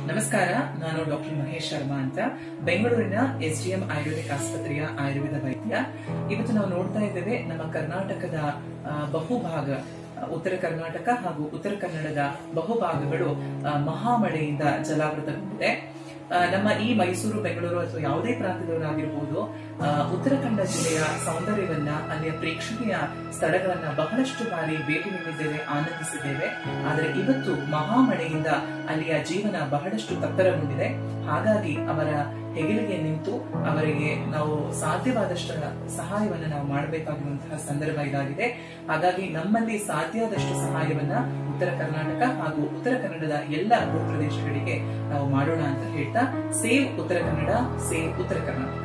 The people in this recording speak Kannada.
ನಮಸ್ಕಾರ ನಾನು ಡಾಕ್ಟರ್ ಮಹೇಶ್ ಶರ್ಮಾ ಅಂತ ಬೆಂಗಳೂರಿನ ಎಸ್ಡಿಎಂ ಆಯುರ್ವೇದಿಕ್ ಆಸ್ಪತ್ರೆಯ ಆಯುರ್ವೇದ ವೈದ್ಯ ಇವತ್ತು ನಾವು ನೋಡ್ತಾ ಇದ್ದೇವೆ ನಮ್ಮ ಕರ್ನಾಟಕದ ಆ, ಬಹುಭಾಗ ಆ, ಉತ್ತರ ಕರ್ನಾಟಕ ಹಾಗೂ ಉತ್ತರ ಕನ್ನಡದ ಬಹುಭಾಗಗಳು ಆ, ಮಹಾಮಳೆಯಿಂದ ಜಲಾವೃತಗೊಂಡಿದೆ ಆ, ನಮ್ಮ ಈ ಮೈಸೂರು ಬೆಂಗಳೂರು ಅಥವಾ ಯಾವುದೇ ಪ್ರಾಂತ್ಯದವರಾಗಿರ್ಬೋದು ಆ, ಉತ್ತರ ಕನ್ನಡ ಜಿಲ್ಲೆಯ ಸೌಂದರ್ಯವನ್ನ ಅಲ್ಲಿಯ ಪ್ರೇಕ್ಷಣೀಯ ಸ್ಥಳಗಳನ್ನ ಬಹಳಷ್ಟು ಬಾರಿ ಭೇಟಿ ನೀಡಿದ್ದೇವೆ ಆನಂದಿಸಿದ್ದೇವೆ ಆದರೆ ಇವತ್ತು ಮಹಾಮಳೆಯಿಂದ ಅಲ್ಲಿಯ ಜೀವನ ಬಹಳಷ್ಟು ತತ್ತರಗೊಂಡಿದೆ ಹಾಗಾಗಿ ಅವರ ಹೆಗಲಿಗೆ ನಿಂತು ಅವರಿಗೆ ನಾವು ಸಾಧ್ಯವಾದಷ್ಟರ ಸಹಾಯವನ್ನ ನಾವು ಮಾಡಬೇಕಾಗಿರುವಂತಹ ಸಂದರ್ಭ ಇದಾಗಿದೆ ಹಾಗಾಗಿ ನಮ್ಮಲ್ಲಿ ಸಾಧ್ಯವಾದಷ್ಟು ಸಹಾಯವನ್ನ ಉತ್ತರ ಕರ್ನಾಟಕ ಹಾಗೂ ಉತ್ತರ ಕನ್ನಡದ ಎಲ್ಲ ಭೂ ಪ್ರದೇಶಗಳಿಗೆ ನಾವು ಮಾಡೋಣ ಅಂತ ಹೇಳ್ತಾ ಸೇವ್ ಉತ್ತರ ಕನ್ನಡ ಸೇವ್ ಉತ್ತರ ಕರ್ನಾಟಕ